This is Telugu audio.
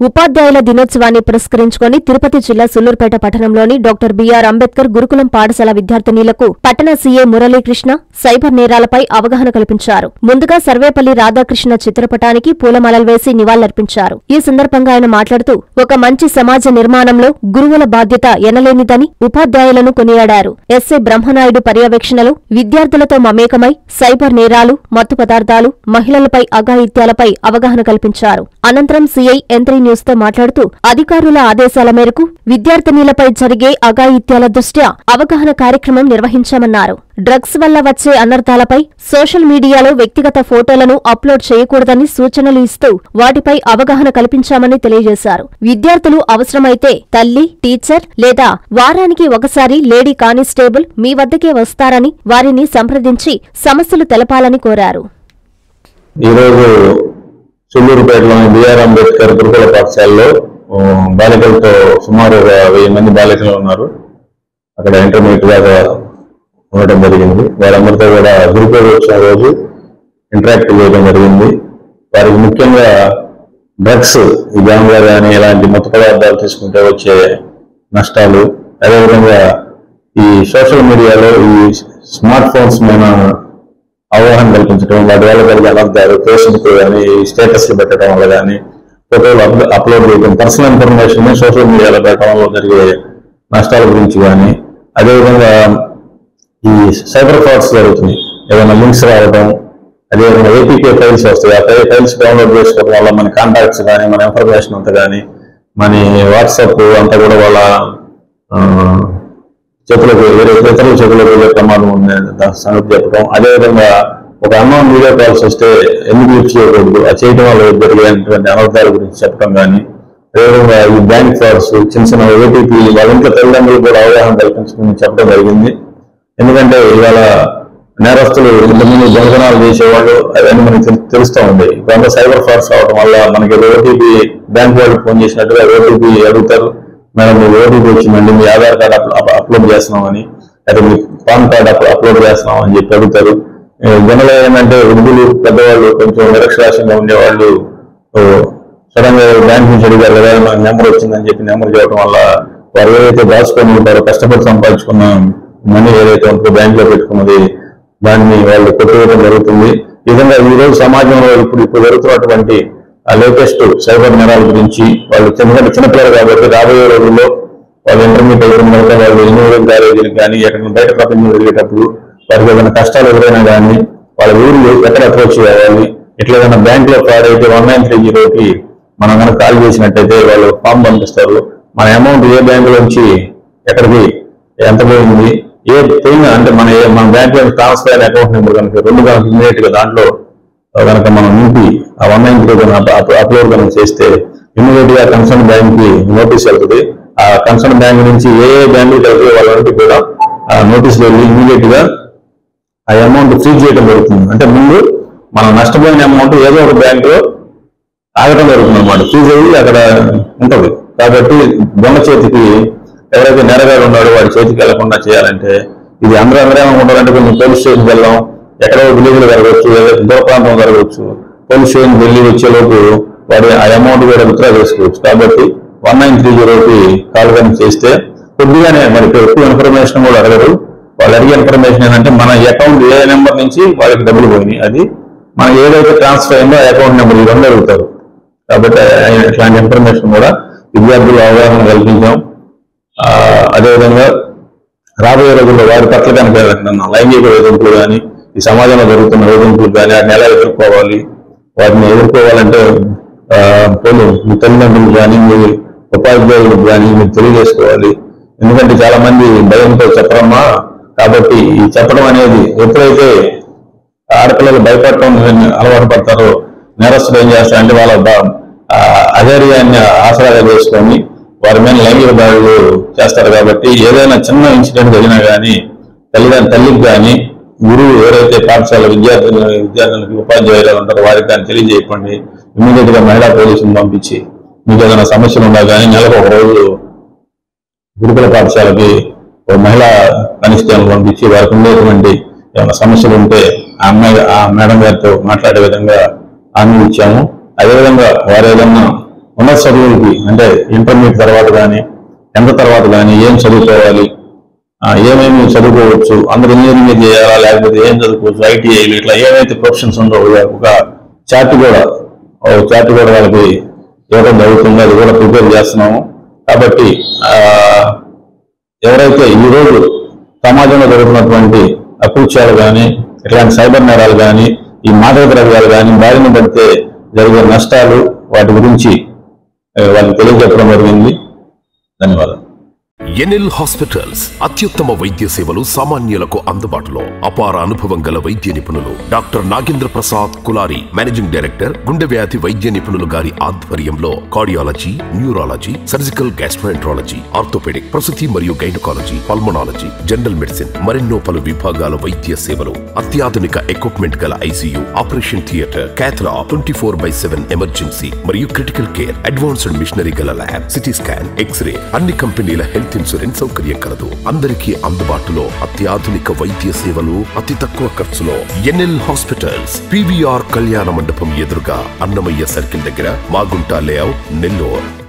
ఉపాధ్యాయుల దినోత్సవాన్ని పురస్కరించుకొని తిరుపతి జిల్లా సుల్లూరుపేట పట్టణంలోని డాక్టర్ బిఆర్ అంబేద్కర్ గురుకులం పాఠశాల విద్యార్థినీలకు పట్టణ సీఏ మురళీకృష్ణ సైబర్ నేరాలపై అవగాహన కల్పించారు ముందుగా సర్వేపల్లి రాధాకృష్ణ చిత్రపటానికి పూలమాలలు వేసి నివాళులర్పించారు ఈ సందర్భంగా ఆయన మాట్లాడుతూ ఒక మంచి సమాజ నిర్మాణంలో గురువుల బాధ్యత ఎనలేనిదని ఉపాధ్యాయులను కొనియాడారు ఎస్ఏ బ్రహ్మనాయుడు పర్యవేక్షణలో విద్యార్థులతో మమేకమై సైబర్ నేరాలు మత్తు పదార్థాలు మహిళలపై అఘాయిత్యాలపై అవగాహన కల్పించారు అనంతరం సీఐ ఎంత్రీ న్యూస్ తో మాట్లాడుతూ అధికారుల ఆదేశాల మేరకు విద్యార్థినీలపై జరిగే అఘాయిత్యాల దృష్ట్యా అవగాహన కార్యక్రమం నిర్వహించామన్నారు డ్రగ్స్ వల్ల వచ్చే అనర్థాలపై సోషల్ మీడియాలో వ్యక్తిగత ఫోటోలను అప్లోడ్ చేయకూడదని సూచనలు ఇస్తూ వాటిపై అవగాహన కల్పించామని తెలియజేశారు విద్యార్థులు అవసరమైతే తల్లి టీచర్ లేదా వారానికి ఒకసారి లేడీ కానిస్టేబుల్ మీ వద్దకే వస్తారని వారిని సంప్రదించి సమస్యలు తెలపాలని కోరారు ఈరోజు సుల్లూరుపేటలోని బిఆర్ అంబేద్కర్ గురుకుల పాఠశాలలో ఆ, బాలికలతో సుమారు ఒక వెయ్యి మంది బాలికలు ఉన్నారు అక్కడ ఇంటర్మీడియట్ దాకా ఉండటం జరిగింది వారందరితో కూడా గురుకుల వచ్చిన రోజు ఇంటరాక్ట్ చేయడం జరిగింది వారికి ముఖ్యంగా డ్రగ్స్ ఈ గాంజా కానీ ఇలాంటి మత్తు పదార్థాలు తీసుకుంటే వచ్చే నష్టాలు అదేవిధంగా ఈ సోషల్ మీడియాలో ఈ స్మార్ట్ ఫోన్స్ మీద అవగాహన కల్పించడం వాటి వల్ల కలిగే అనర్థాలు ఫేస్బుక్ కానీ స్టేటస్లు పెట్టడం వల్ల కానీ ఫోటోలు అప్- అప్లోడ్ చేయడం పర్సనల్ ఇన్ఫర్మేషన్ సోషల్ మీడియాలో పెట్టడం వల్ల జరిగే నష్టాల గురించి కానీ అదేవిధంగా ఈ సైబర్ ఫ్రాడ్స్ జరుగుతున్నాయి ఏదైనా లింక్స్ రావడం అదేవిధంగా ఏపీకే ఫైల్స్ వస్తాయి ఆ ఫైల్స్ డౌన్లోడ్ చేసుకోవడం వల్ల మన కాంటాక్ట్స్ కానీ మన ఇన్ఫర్మేషన్ అంతా కానీ మన వాట్సాప్ అంతా కూడా వాళ్ళ ఆ, చేతులకు వేరే ఇతరుల చేతులకు వెళ్ళే ప్రమాదం ఉంది దాని సంగతి చెప్పడం అదేవిధంగా ఒక అన్నోన్ వీడియో కాల్స్ వస్తే ఎందుకు యూజ్ చేయకూడదు ఆ చేయడం వల్ల జరిగేటువంటి అనర్థాల గురించి చెప్పడం కానీ అదేవిధంగా ఈ బ్యాంక్ ఫ్రాడ్స్ చిన్న చిన్న ఓటీపీ వాళ్ళ ఇంట్లో తల్లిదండ్రులు కూడా అవగాహన కల్పించుకుని చెప్పడం జరిగింది ఎందుకంటే ఇవాళ నేరస్తులు ఇంతకుముందు దొంగతనాలు చేసేవాళ్ళు అవన్నీ మనకి తెలు- తెలుస్తూ ఉంది ఇప్పుడు అంతా సైబర్ ఫ్రాడ్స్ అవడం వల్ల మనకి ఓటీపీ బ్యాంక్ వాళ్ళు ఫోన్ చేసినట్టుగా ఓటీపీ అడుగుతారు మేడం మీ ఓటీపీ వచ్చిందండి మీ Aadhaar card up- up- upload చేస్తున్నామని లేదా మీ పాన్ కార్డ్ అప్- అప్లోడ్ చేస్తున్నాం అని చెప్పి అడుగుతారు జనరల్ ఏంటంటే వృద్ధులు పెద్దవాళ్ళు కొంచెం నిరక్షరాస్యంగా ఉండేవాళ్ళు సడన్ గా బ్యాంక్ నుంచి అడిగారు కదా నాకు నెంబర్ వచ్చిందని చెప్పి నెంబర్ చేయడం వల్ల వారు ఏదైతే దాచుకొని ఉంటారో కష్టపడి సంపాదించుకున్న మనీ ఏదైతే ఉంటుందో బ్యాంక్ లో పెట్టుకున్నది దాన్ని వాళ్ళు కొట్టివేయడం జరుగుతుంది ఈ విధంగా ఈ రోజు సమాజంలో ఇప్పుడు ఇప్పుడు జరుగుతున్నటువంటి ఆ లేటెస్ట్ సైబర్ నేరాల గురించి వాళ్ళు చిన్న చిన్నపిల్లలు కాబట్టి రాబోయే రోజుల్లో వాళ్ళు ఇంటర్మీడియట్ అయిపోయిన తర్వాత వాళ్ళు ఇంజనీరింగ్ కాలేజీలకు కానీ ఎక్కడ బయట ప్రపంచం వెళ్ళేటప్పుడు వారికి ఏదైనా కష్టాలు ఎదురైనా కానీ వాళ్ళ ఊరు ఎక్కడ అప్రోచ్ చేయాలి ఇట్లా ఏదైనా బ్యాంక్ లో ఫ్రాడ్ అయితే వన్ నైన్ త్రీ జీరోకి మనం కనుక కాల్ చేసినట్టయితే వాళ్ళు ఫామ్ పంపిస్తారు మన అమౌంట్ ఏ బ్యాంక్ నుంచి ఎక్కడికి ఎంత పోయింది ఏ పోయినా అంటే మన ఏ- మన బ్యాంక్ లో ట్రాన్స్ఫర్ అయిన అకౌంట్ నెంబర్ కనుక రెండు కనుక ఇమీడియట్ గా దాంట్లో కనుక మనం నింపి ఆ వన్ నైన్ త్రీ అప్లోడ్ కనుక చేస్తే ఇమీడియట్ గా కన్సర్న్ బ్యాంక్ కి నోటీస్ వెళ్తుంది ఆ కన్సర్న్ బ్యాంక్ నుంచి ఏ ఏ బ్యాంకు వెళ్తే వాళ్ళంటే కూడా ఆ నోటీస్ వెళ్ళి ఇమీడియట్ గా ఆ అమౌంట్ ఫ్రీజ్ చేయడం జరుగుతుంది అంటే ముందు మనం నష్టపోయిన అమౌంట్ ఏదో ఒక బ్యాంక్ లో ఆగటం జరుగుతుంది అనమాట ఫ్రీజ్ అయ్యి అక్కడ ఉంటది కాబట్టి దొంగ చేతికి ఎవరైతే నేరగాడు ఉన్నాడో వాడి చేతికి వెళ్లకుండా చేయాలంటే ఇది అందరూ అందరూ ఏమనుకుంటారంటే కొంచెం పోలీస్ స్టేషన్కి వెళ్దాం ఎక్కడో విలేజ్లో జరగవచ్చు ఏదో దూర ప్రాంతం జరగవచ్చు పోలీస్ స్టేషన్ వెళ్ళి వచ్చేలోపు వాడి ఆ అమౌంట్ కూడా విత్డ్రా చేసుకోవచ్చు కాబట్టి వన్ నైన్ త్రీ జీరోకి కాల్ కనుక చేస్తే కొద్దిగానే మరి ఎక్కువ ఇన్ఫర్మేషన్ కూడా అడగరు వాళ్ళు అడిగే ఇన్ఫర్మేషన్ ఏంటంటే మన అకౌంట్ ఏ నెంబర్ నుంచి వాళ్ళకి డబ్బులు పోయినాయి అది మనకి ఏదైతే ట్రాన్స్ఫర్ అయిందో ఆ అకౌంట్ నెంబర్ ఈ రెండు అడుగుతారు కాబట్టి ఆ- ఇట్లాంటి ఇన్ఫర్మేషన్ కూడా విద్యార్థులు అవగాహన కల్పించాం ఆ, అదేవిధంగా రాబోయే రోజుల్లో వారి పట్ల కనుక ఏదైనా లైంగిక వేధింపులు కానీ ఈ సమాజంలో జరుగుతున్న వేధింపులు కానీ వాటిని ఎలా ఎదుర్కోవాలి వాటిని ఎదుర్కోవాలంటే ఆ, పోలు మీ తల్లిదండ్రులు కానీ మీ ఉపాధ్యాయులకు కానీ మీరు తెలియజేసుకోవాలి ఎందుకంటే చాలా మంది భయంతో చెప్పరమ్మా కాబట్టి ఈ చెప్పడం అనేది ఎప్పుడైతే ఆడపిల్లలు భయపడటం అలవాటు పడతారో నేరస్తులు ఏం చేస్తారంటే వాళ్ళ బ- ఆ అధైర్యాన్ని ఆసరాగా చేసుకొని వారి మీద లైంగిక దాడులు చేస్తారు కాబట్టి ఏదైనా చిన్న ఇన్సిడెంట్ జరిగినా కానీ తల్లిదండ్రుల తల్లికి కానీ గురువు ఎవరైతే పాఠశాల విద్యార్థులు విద్యార్థులకి ఉపాధ్యాయులు ఉంటారో వారికి కానీ తెలియజేయకండి ఇమీడియట్ గా మహిళా పోలీసులను పంపించి మీకు ఏదైనా సమస్యలు ఉన్నా కానీ నెలకు ఒక రోజు గురుకుల పాఠశాలకి ఒక మహిళా కానిస్టేబుల్ పంపించి వారికి ఉండేటువంటి ఏమైనా సమస్యలు ఉంటే ఆ అమ్మాయి ఆ మేడం గారితో మాట్లాడే విధంగా హామీ ఇచ్చాము అదేవిధంగా వారు ఏదన్నా ఉన్నత చదువులకి అంటే ఇంటర్మీడియట్ తర్వాత కానీ టెన్త్ తర్వాత కానీ ఏం చదువుకోవాలి ఆ, ఏమేమి చదువుకోవచ్చు అందరూ ఇంజనీరింగ్ చేయాలా లేకపోతే ఏం చదువుకోవచ్చు ఐటీఐలు ఇట్లా ఏమైతే ప్రొఫెషన్స్ ఉందో ఒక చార్ట్ కూడా ఒక చార్ట్ కూడా వాళ్ళకి ఇవ్వడం జరుగుతుంది అది కూడా ప్రిపేర్ చేస్తున్నాము కాబట్టి ఆ, ఎవరైతే ఈ రోజు సమాజంలో జరుగుతున్నటువంటి అకృత్యాలు కానీ ఇట్లాంటి సైబర్ నేరాలు కానీ ఈ మాదక ద్రవ్యాలు కానీ బారిన పడితే జరిగే నష్టాలు వాటి గురించి ఆ, వాళ్ళకి తెలియజెప్పడం జరిగింది ధన్యవాదాలు ఎన్ఎల్ హాస్పిటల్స్ అత్యుత్తమ వైద్య సేవలు సామాన్యులకు అందుబాటులో అపార అనుభవం గల వైద్య నిపుణులు doctor Nagendra Prasad Kulari managing director గుండె వ్యాధి వైద్య నిపుణులు గారి ఆధ్వర్యంలో cardiology neurology surgical gastroenterology orthopaedic ప్రసూతి మరియు గైనకాలజీ పల్మనాలజీ జనరల్ మెడిసిన్ మరెన్నో పలు విభాగాల వైద్య సేవలు అత్యాధునిక ఎక్విప్మెంట్ గల ICU operation theatre cath lab twenty four by seven emergency మరియు క్రిటికల్ కేర్ అడ్వాన్స్డ్ మిషనరీ గల ల్యాబ్ సిటీ స్కాన్ ఎక్స్రే అన్ని కంపెనీల హెల్త్ ఇన్సూరెన్స్ సౌకర్యం కలదు అందరికీ అందుబాటులో అత్యాధునిక వైద్య సేవలు అతి తక్కువ ఖర్చులో ఎన్ఎల్ హాస్పిటల్స్ పివిఆర్ కళ్యాణ మండపం ఎదురుగా అన్నమయ్య సర్కిల్ దగ్గర మాగుంట లేఅవుట్ నెల్లూరు